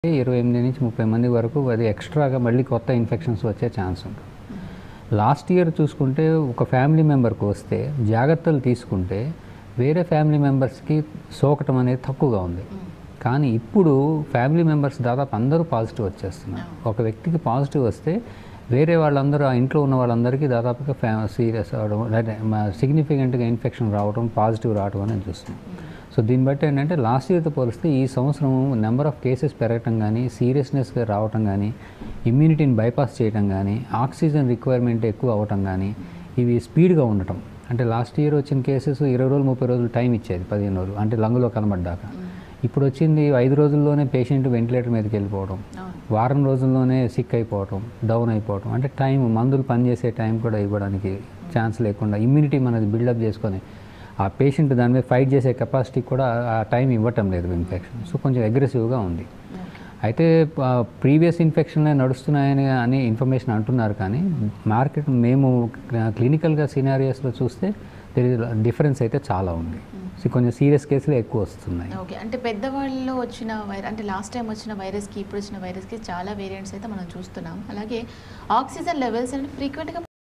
ఇరవై ఎనిమిది నుంచి ముప్పై మంది వరకు అది ఎక్స్ట్రాగా మళ్ళీ కొత్త ఇన్ఫెక్షన్స్ వచ్చే ఛాన్స్ ఉంటుంది లాస్ట్ ఇయర్ చూసుకుంటే ఒక ఫ్యామిలీ మెంబర్కి వస్తే జాగ్రత్తలు తీసుకుంటే వేరే ఫ్యామిలీ మెంబర్స్కి సోకటం అనేది తక్కువగా ఉంది కానీ ఇప్పుడు ఫ్యామిలీ మెంబర్స్ దాదాపు అందరూ పాజిటివ్ వచ్చేస్తున్నారు ఒక వ్యక్తికి పాజిటివ్ వస్తే వేరే వాళ్ళందరూ ఆ ఇంట్లో ఉన్న వాళ్ళందరికీ దాదాపుగా ఫ్యా సీరియస్ అవడం అంటే సిగ్నిఫికెంట్గా ఇన్ఫెక్షన్ రావడం పాజిటివ్ రావడం అనేది చూస్తున్నాం సో దీన్ని బట్టి ఏంటంటే లాస్ట్ ఇయర్తో పోలిస్తే ఈ సంవత్సరం నెంబర్ ఆఫ్ కేసెస్ పెరగటం కానీ సీరియస్నెస్గా రావటం కానీ ఇమ్యూనిటీని బైపాస్ చేయటం కానీ ఆక్సిజన్ రిక్వైర్మెంట్ ఎక్కువ అవటం కానీ ఇవి స్పీడ్గా ఉండటం అంటే లాస్ట్ ఇయర్ వచ్చిన కేసెస్ ఇరవై రోజులు ముప్పై రోజులు టైం ఇచ్చేది పదిహేను రోజులు అంటే లంగులో కనబడ్డాక ఇప్పుడు వచ్చింది ఐదు రోజుల్లోనే పేషెంట్ వెంటిలేటర్ మీదకి వెళ్ళిపోవడం వారం రోజుల్లోనే సిక్ అయిపోవటం డౌన్ అయిపోవటం అంటే టైం మందులు పనిచేసే టైం కూడా ఇవ్వడానికి ఛాన్స్ లేకుండా ఇమ్యూనిటీ మనది బిల్డప్ చేసుకొని ఆ పేషెంట్ దాని మీద ఫైట్ చేసే కెపాసిటీ కూడా ఆ టైం ఇవ్వటం లేదు ఇన్ఫెక్షన్ సో కొంచెం అగ్రెసివ్గా ఉంది అయితే ప్రీవియస్ ఇన్ఫెక్షన్లే నడుస్తున్నాయని అని ఇన్ఫర్మేషన్ అంటున్నారు కానీ మార్కెట్ మేము క్లినికల్గా సినారియోస్లో చూస్తే డిఫరెన్స్ అయితే చాలా ఉంది సో కొంచెం సీరియస్ కేసులు ఎక్కువ వస్తున్నాయి ఓకే అంటే పెద్దవాళ్ళలో వచ్చిన వైరస్ అంటే లాస్ట్ టైం వచ్చిన వైరస్కి ఇప్పుడు వచ్చిన వైరస్కి చాలా వేరియంట్స్ అయితే మనం చూస్తున్నాం అలాగే ఆక్సిజన్ లెవెల్స్ అంటే ఫ్రీక్వెంట్గా